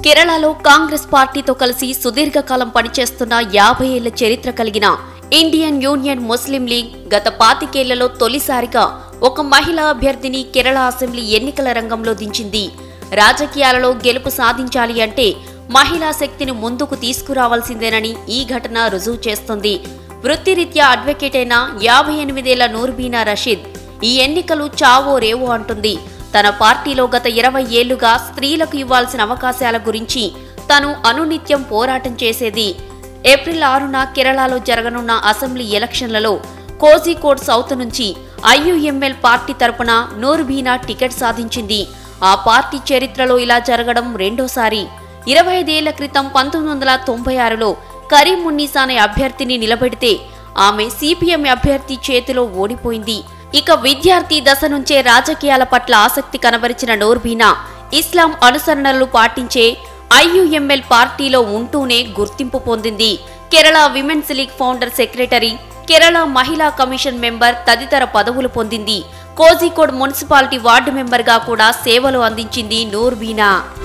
కేరళలో కాంగ్రెస్ పార్టీతో కలిసి సుదీర్ఘకాలం పనిచేస్తున్న యాభై ఏళ్ల చరిత్ర కలిగిన ఇండియన్ యూనియన్ ముస్లిం లీగ్ గత పాతికేళ్లలో తొలిసారిగా ఒక మహిళా అభ్యర్థిని కేరళ అసెంబ్లీ ఎన్నికల రంగంలో దించింది రాజకీయాలలో గెలుపు సాధించాలి అంటే మహిళా శక్తిని ముందుకు తీసుకురావాల్సిందేనని ఈ ఘటన రుజువు చేస్తుంది వృత్తిరీత్యా అడ్వకేట్ అయిన యాభై ఎనిమిదేళ్ల నూర్బీనా రషీద్ ఈ ఎన్నికలు చావో రేవో అంటుంది తన పార్టీలో గత ఇరవై ఏళ్లుగా స్త్రీలకు ఇవ్వాల్సిన అవకాశాల గురించి తను అనునిత్యం పోరాటం చేసేది ఏప్రిల్ ఆరున కేరళలో జరగనున్న అసెంబ్లీ ఎలక్షన్లలో కోజికోడ్ సౌత్ నుంచి ఐయుఎంఎల్ పార్టీ తరపున నూర్బీనా టికెట్ సాధించింది ఆ పార్టీ చరిత్రలో ఇలా జరగడం రెండోసారి ఇరవై ఐదేళ్ల క్రితం పంతొమ్మిది వందల తొంభై ఆరులో కరీం మున్నీసా అనే అభ్యర్థిని నిలబెడితే ఆమె సిపిఎం అభ్యర్థి చేతిలో ఓడిపోయింది ఇక విద్యార్థి దశ నుంచే రాజకీయాల పట్ల ఆసక్తి కనబరిచిన నోర్బీనా ఇస్లాం అనుసరణలు పాటించే ఐయుఎంఎల్ పార్టీలో ఉంటూనే గుర్తింపు పొందింది Kerala women's league founder secretary Kerala Mahila commission member తదితర పదవులు పొందింది కోజికోడ్ మున్సిపాలిటీ వార్డు మెంబర్గా కూడా సేవలు అందించింది నూర్బీనా